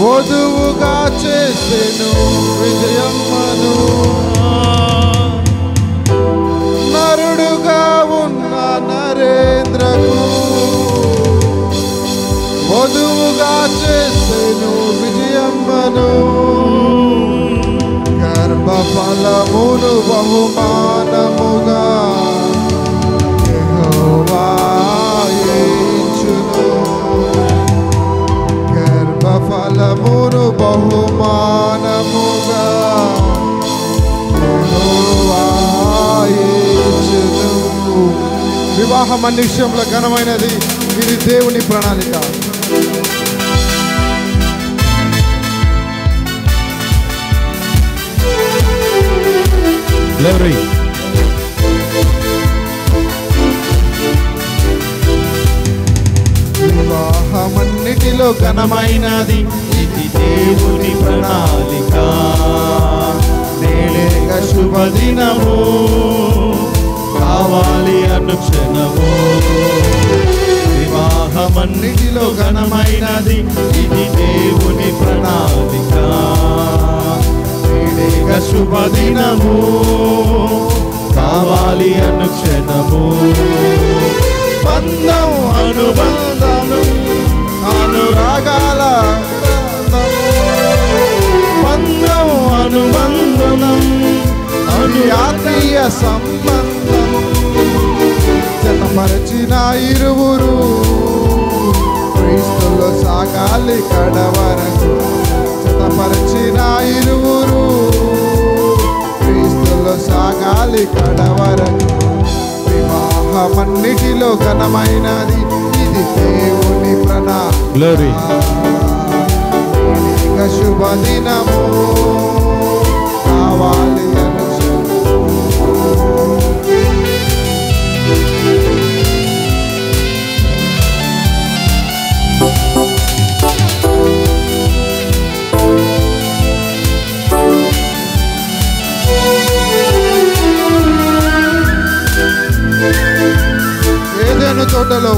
వధువుగా చేసెను విజయమ్మను నరుడుగా ఉన్న నరేంద్రకు వధువుగా చేసెను విజయమ్మను గర్భఫలమును బహుమానముగా యెహోవా ఇచ్చును. గర్భఫలమును బహుమానముగా యెహోవా ఇచ్చును. వివాహం అన్ని విషయంలో ఘనమైనది ఇది దేవుని ప్రణాళిక Glory. వివాహమన్నిటిలో ఘనమైనది ఇది దేవుని ప్రణాళిక నేలేక శుభదినము కావాలి అనుక్షణము వివాహమన్నిటిలో ఘనమైనది ఇది దేవుని ప్రణాళిక నేలేక శుభదినము కావాలి అనుక్షణము బంధం అనుబంధము అనురాగాల బంధం అనుబంధనం అను ఆత్మీయ సంబంధం జతపరచిన ఇరువురు క్రీస్తులో సాగాలి కడవరకు జతపరచిన ఇరువురు క్రీస్తులో సాగాలి కడవరకు వివాహమన్నిటిలో ఘనమైనది ఇది దేవుని ప్రణా Glory. ఇక శుభదినము కావాలి అనుక్షణం. ఏదైనా తోటలో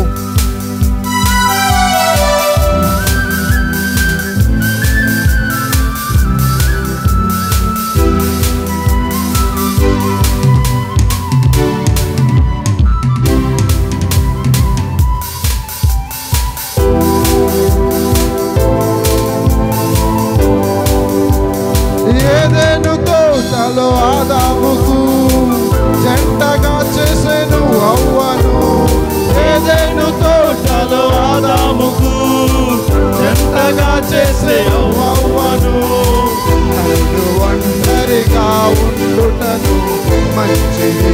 ఏదేను తోటలో ఆదాముకు జంటగా చేసెను అవ్వను ఏదైను తోటలో ఆదాముకు జంటగా చేసే అవ్వను నన్ను ఒంటరిగా ఉండుటను మంచిది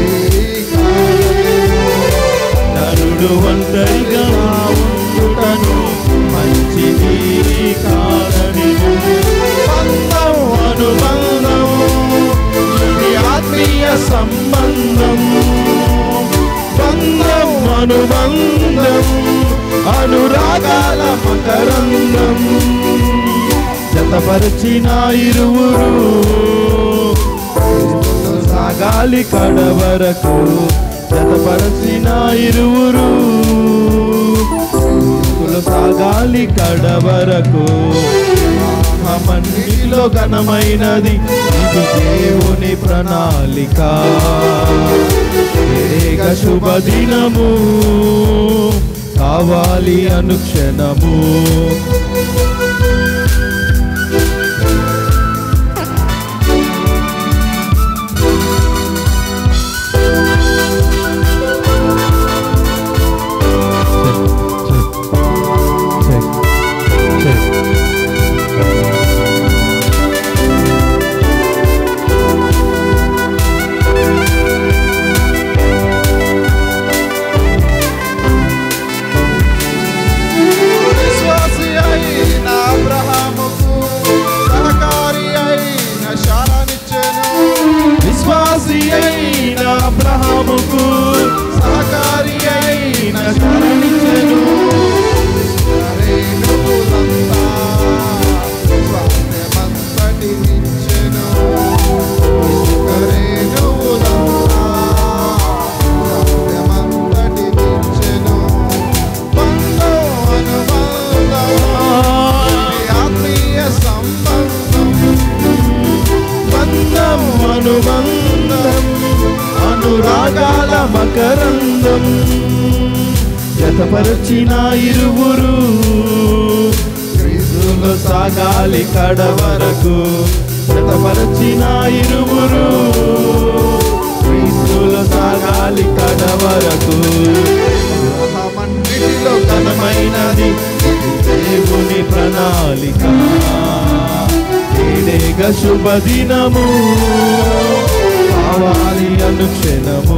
నరుడు ఒంటరిగా ఉండుటను మంచిది కాదని బంధం అనుబంధం ఇది ఆత్మీయ సంబంధం బంధం అనుబంధం అనురాగాల మకరందం జతపరిచిన ఇరువురు క్రీస్తుతో సాగాలి కడవరకు జతపరిచిన ఇరువురు క్రీస్తులో సాగాలి కడవరకు మన్నిలో ఘనమైనది ఇది దేవుని ప్రణాళిక ఏక శుభదినము కావాలి అనుక్షణము Check. Check. విశ్వాసి అయిన జతపరచిన ఇరువురు క్రీస్తులో సాగాలి కడ వరకు జతపరచిన ఇరువురు క్రీస్తులో సాగాలి కడ వరకు వివాహమన్నిటిలో ఘనమైనది దేవుని ప్రణాళిక ఏడేగ శుభదినము కావాలి అనుక్షణము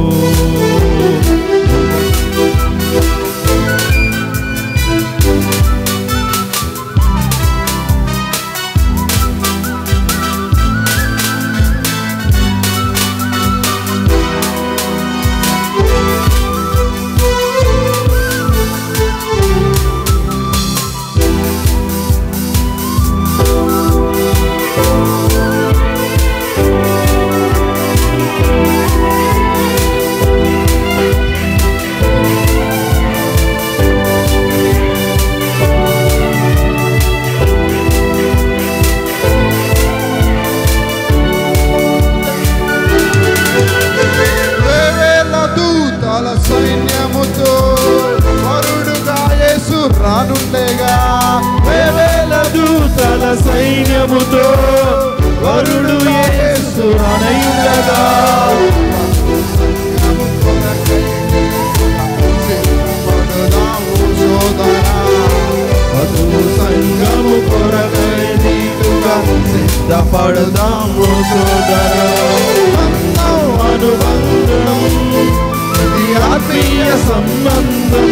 వేవేల దూతల సైన్యముతో వరుడుగా యేసు రానుండేగా వేవేల దూతల సైన్యముతో వరుడు యేసు అనయుండగా వధువు సంగము కొరకై నీటుగా సిద్ధపడదాము సోదర బంధం అనుబంధం ఇది ఆత్మీయ సంబంధం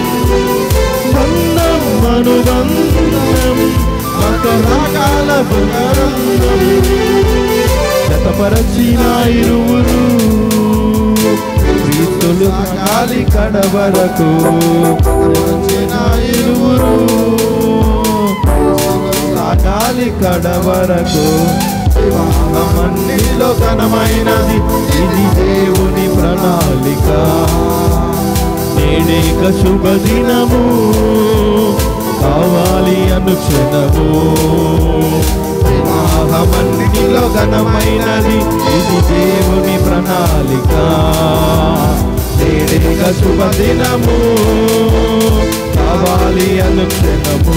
బంధం అనుబంధం మకరాగాల బంధం జతపరచిన ఇరువురు క్రీస్తులు గాలి కడ వరకు జతపరచిన ఇరువురు సాగాలి కడ వరకు వివాహమన్నిలో ఘనమైనది ఇది దేవుని ప్రణాళిక నేడేక శుభదినము కావాలి అనుక్షణము వివాహమన్నిటిలో ఘనమైనది ఇది దేవుని ప్రణాళిక నేడేక శుభదినము కావాలి అనుక్షణము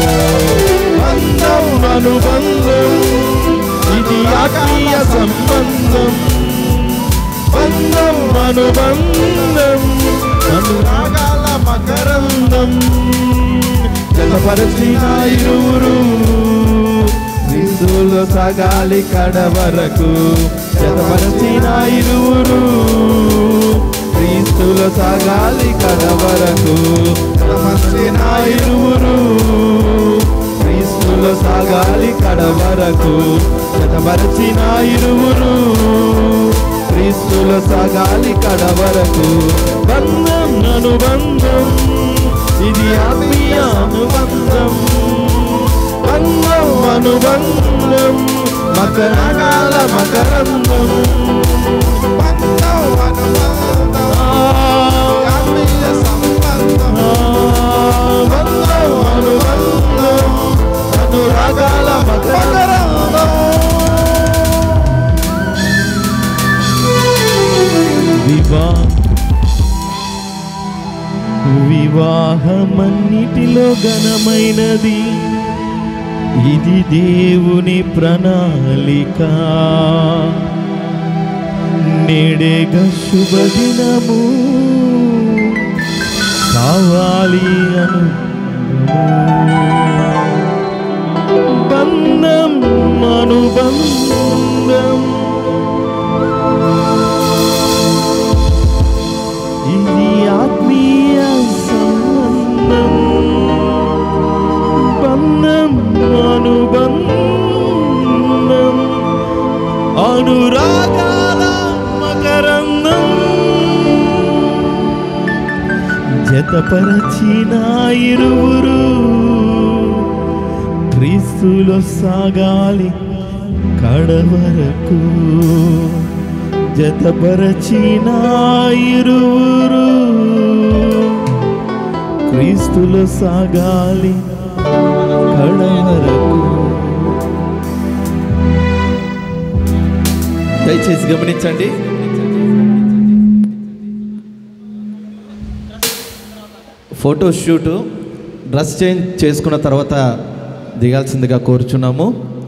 బంధం అనుబంధం ఇది ఆత్మీయ సంబంధం బంధం అనుబంధం అనురాగాల మకరందం జతపరచిన ఇరువురు క్రీస్తులో సాగాలి కడ వరకు జతపరచిన ఇరువురు క్రీస్తులో సాగాలి కడ వరకు జతపరచిన ఇరువురు క్రీస్తులో సాగాలి కడ వరకు జతపరచిన ఇరువురు క్రీస్తులో సాగాలి కడ వరకు బంధం అనుబంధం ఇది ఆత్మీయ అనుబంధం బంధం అనుబంధం మకరగాల మకరందం బంధం అనుబంధం ఆత్మీయ సంబంధం బంధం అనుబంధం అనురాగాల మకరందం వివా వివాహమన్నిటిలో ఘనమైనది ఇది దేవుని ప్రణాళిక నేడేగ శుభదినము కావాలి అను బంధం అనుబంధం ఇది ఆత్మీయ సంబంధం బంధం అనుబంధం అనురాగాల మకరందం జతపరచిన ఇరువురు క్రీస్తులో సాగాలి కడవరకు జతపరచిన ఇరువురు క్రీస్తులో సాగాలి కడవరకు దయచేసి గమనించండి ఫోటో షూట్ డ్రెస్ చేంజ్ చేసుకున్న తర్వాత దిగాల్సిందిగా కోరుచున్నాము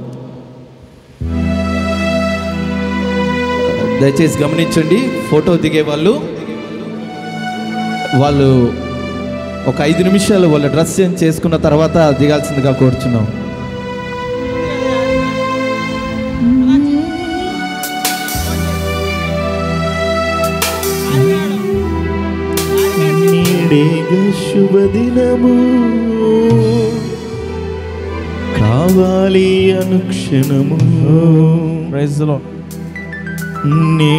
దయచేసి గమనించండి ఫోటో దిగే వాళ్ళు వాళ్ళు ఒక ఐదు నిమిషాలు వాళ్ళ డ్రెస్ చేంజ్ చేసుకున్న తర్వాత దిగాల్సిందిగా కోరుచున్నాం నీడేగ శుభదినము కావాలి అనుక్షణము ప్రైజ్లో నీ